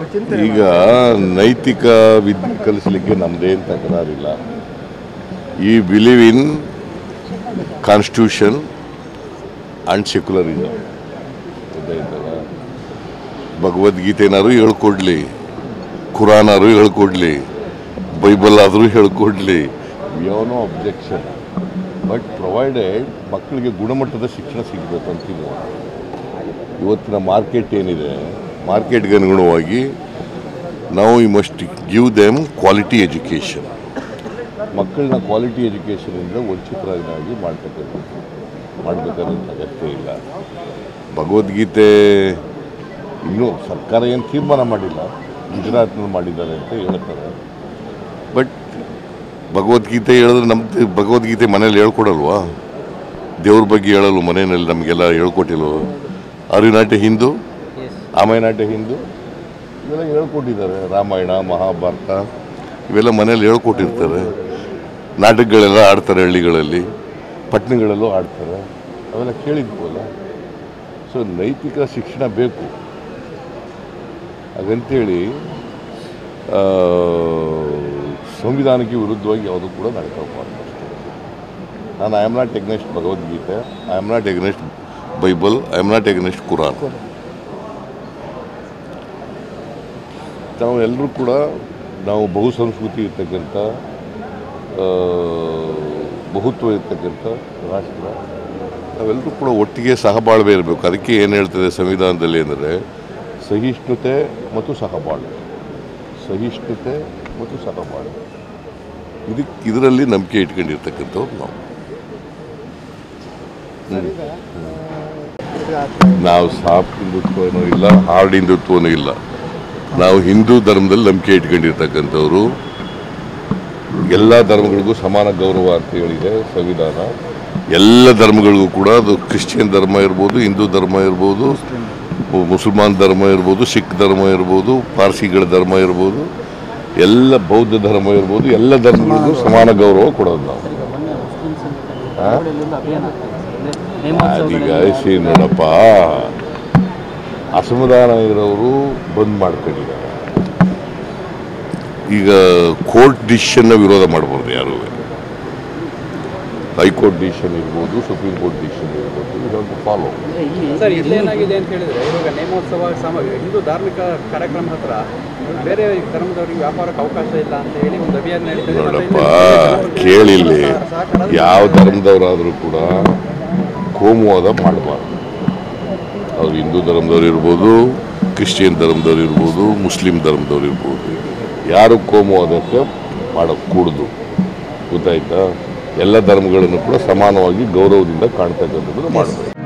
ಚಿಂತನೆ ಈಗ ನೈತಿಕ ವಿದ್ಯೆ ಕಲಿಸಲಿಕ್ಕೆ ನಮ್ಮದೇನು ತಕರಾರಿಲ್ಲ we believe in constitution and secularism ಗೊತ್ತಾಯ್ತಲ್ಲ ಭಗವದ್ಗೀತೆನಾರು ಹೇಳ್ಕೊಡ್ಲಿ ಕುರಾನಾರು ಹೇಳ್ಕೊಡ್ಲಿ ಬೈಬಲ್ ಆದರೂ ಹೇಳ್ಕೊಡ್ಲಿ ನೋ ಅಬ್ಜೆಕ್ಷನ್ ಬಟ್ ಪ್ರೊವೈಡೆಡ್ ಮಕ್ಕಳಿಗೆ ಗುಣಮಟ್ಟದ ಶಿಕ್ಷಣ ಸಿಗಬೇಕು ಅಂತೀವಿ ನಾವು. ಇವತ್ತಿನ ಮಾರ್ಕೆಟ್ ಏನಿದೆ ಮಾರ್ಕೆಟ್ಗೆ ಅನುಗುಣವಾಗಿ ನಾವು we must give them quality education ಮಕ್ಕಳನ್ನ ಕ್ವಾಲಿಟಿ ಎಜುಕೇಷನಿಂದ ವಂಚಿತರಾಗಿ ಮಾಡ್ತಕ್ಕಂಥದ್ದು ಮಾಡಬೇಕಾದಂಥ ಅಗತ್ಯ ಇಲ್ಲ ಭಗವದ್ಗೀತೆ ಇನ್ನೂ ಸರ್ಕಾರ ಏನು ತೀರ್ಮಾನ ಮಾಡಿಲ್ಲ ಗುಜರಾತ್ನಲ್ಲಿ ಮಾಡಿದ್ದಾರೆ ಅಂತ ಹೇಳ್ತಾರೆ ಬಟ್ ಭಗವದ್ಗೀತೆ ಹೇಳಿದ್ರೆ ನಮ್ಮ ಭಗವದ್ಗೀತೆ ಮನೇಲಿ ಹೇಳ್ಕೊಡಲ್ವಾ ದೇವ್ರ ಬಗ್ಗೆ ಹೇಳಲ್ವ ಮನೆಯಲ್ಲಿ ನಮಗೆಲ್ಲ ಹೇಳ್ಕೊಟ್ಟಿಲ್ವ are you not a Hindu am I not a Hindu ಇವೆಲ್ಲ ಹೇಳ್ಕೊಟ್ಟಿದ್ದಾರೆ ರಾಮಾಯಣ ಮಹಾಭಾರತ ಇವೆಲ್ಲ ಮನೇಲಿ ಹೇಳ್ಕೊಟ್ಟಿರ್ತಾರೆ ನಾಟಕಗಳೆಲ್ಲ ಆಡ್ತಾರೆ ಹಳ್ಳಿಗಳಲ್ಲಿ ಪಟ್ಟಣಗಳಲ್ಲೂ ಆಡ್ತಾರೆ ಅವೆಲ್ಲ ಕೇಳಿದ್ವಲ್ಲ ಸೊ ನೈತಿಕ ಶಿಕ್ಷಣ ಬೇಕು ಹಾಗಂತೇಳಿ ಆ, ಸಂವಿಧಾನಕ್ಕೆ ವಿರುದ್ಧವಾಗಿ ಯಾವುದೂ ಕೂಡ ನಡ್ಕೋಬಾರ್ದು ನಾನು I am not against Bhagavad Gita I am not against Bible I am not against Quran ನಾವು ಎಲ್ಲರೂ ಕೂಡ ನಾವು ಬಹು ಸಂಸ್ಕೃತಿ ಇರ್ತಕ್ಕಂಥ ಆ, ಬಹುತ್ವ ಇರ್ತಕ್ಕಂಥ ರಾಷ್ಟ್ರ ನಾವೆಲ್ಲರೂ ಕೂಡ ಒಟ್ಟಿಗೆ ಸಹಬಾಳ್ವೆ ಇರಬೇಕು ಅದಕ್ಕೆ ಏನು ಹೇಳ್ತದೆ ಸಂವಿಧಾನದಲ್ಲಿ ಅಂದರೆ ಸಹಿಷ್ಣುತೆ ಮತ್ತು ಸಹಬಾಳ್ವೆ ಸಹಿಷ್ಣುತೆ ಮತ್ತು ಸಹಬಾಳ್ವೆ ಇದಕ್ಕೆ ಇದರಲ್ಲಿ ನಂಬಿಕೆ ಇಟ್ಕೊಂಡಿರ್ತಕ್ಕಂಥವ್ರು ನಾವು ನಾವು ಸಾಫ್ಟ್ ಹಿಂದುತ್ವನೂ ಇಲ್ಲ ಹಾರ್ಡ್ ಹಿಂದುತ್ವನೂ ಇಲ್ಲ ನಾವು ಹಿಂದೂ ಧರ್ಮದಲ್ಲಿ ನಂಬಿಕೆ ಇಟ್ಕೊಂಡಿರ್ತಕ್ಕಂಥವ್ರು ಎಲ್ಲ ಧರ್ಮಗಳಿಗೂ ಸಮಾನ ಗೌರವ ಅಂತ ಹೇಳಿದೆ ಸಂವಿಧಾನ ಎಲ್ಲ ಧರ್ಮಗಳಿಗೂ ಕೂಡ ಅದು ಕ್ರಿಶ್ಚಿಯನ್ ಧರ್ಮ ಇರ್ಬೋದು ಹಿಂದೂ ಧರ್ಮ ಇರ್ಬೋದು ಮು- ಮುಸಲ್ಮಾನ್ ಧರ್ಮ ಇರ್ಬೋದು ಸಿಖ್ ಧರ್ಮ ಇರ್ಬೋದು ಪಾರ್ಸಿಗಳ ಧರ್ಮ ಇರ್ಬೋದು ಎಲ್ಲ ಬೌದ್ಧ ಧರ್ಮ ಇರ್ಬೋದು ಎಲ್ಲ ಧರ್ಮಗಳಿಗೂ ಸಮಾನ ಗೌರವ ಕೊಡೋದು ನಾವು ಆ? ಅದೀಗ ಸಿ ನೋಡಪ್ಪ ಅಸಮಾಧಾನ ಇರೋರು ಬಂದ್ ಮಾಡ್ಕೊಂಡಿದ್ದಾರೆ ಈಗ ಕೋರ್ಟ್ ಡಿಸಿಷನ್ನ ವಿರೋಧ ಮಾಡ್ಬೋದು ಯಾರು ಹೈಕೋರ್ಟ್ ಡಿಸಿಷನ್ ಇರ್ಬೋದು ಸುಪ್ರೀಂ ಕೋರ್ಟ್ ಡಿಸಿಷನ್ ಇರ್ಬೋದು ಫಾಲೋ ಸರ್ ಇಲ್ಲೇನಾಗಿದೆ ಅಂತ ಹೇಳಿದ್ರೆ ಇವಾಗ ನೇಮೋತ್ಸವ ಸಮ ಹಿಂದೂ ಧಾರ್ಮಿಕ ಕಾರ್ಯಕ್ರಮ ಹತ್ರ ಬೇರೆ ಧರ್ಮದವರಿಗೆ ವ್ಯಾಪಾರಕ್ಕೆ ಅವಕಾಶ ಇಲ್ಲ ಅಂತ ಹೇಳಿ ಒಂದು ಅಭಿಯಾನ ನಡೀತದೆ ಮತ್ತೆ ನೋಡಪ್ಪ ಇಲ್ಲಿ ಕೇಳಿಲ್ಲಿ ಸಹಕಾರ ಯಾವ ಧರ್ಮದವರಾದರೂ ಕೂಡ ಕೋಮುವಾದ ಮಾಡಬಾರ್ದು ಅವ್ರು ಹಿಂದೂ ಧರ್ಮದವ್ರು ಇರ್ಬೋದು ಕ್ರಿಶ್ಚಿಯನ್ ಧರ್ಮದವ್ರು ಇರ್ಬೋದು ಮುಸ್ಲಿಂ ಧರ್ಮದವ್ರು ಇರ್ಬೋದು ಯಾರು ಕೋಮುವಾದಕ್ಕೆ ಮಾಡக்கூಡ್ದು ಗೊತ್ತಾಯ್ತಾ ಎಲ್ಲ ಧರ್ಮಗಳನ್ನು ಕೂಡ ಸಮಾನವಾಗಿ ಗೌರವದಿಂದ ಕಾಣ್ತಕ್ಕಂಥದ್ದು ಮಾಡಬೇಕು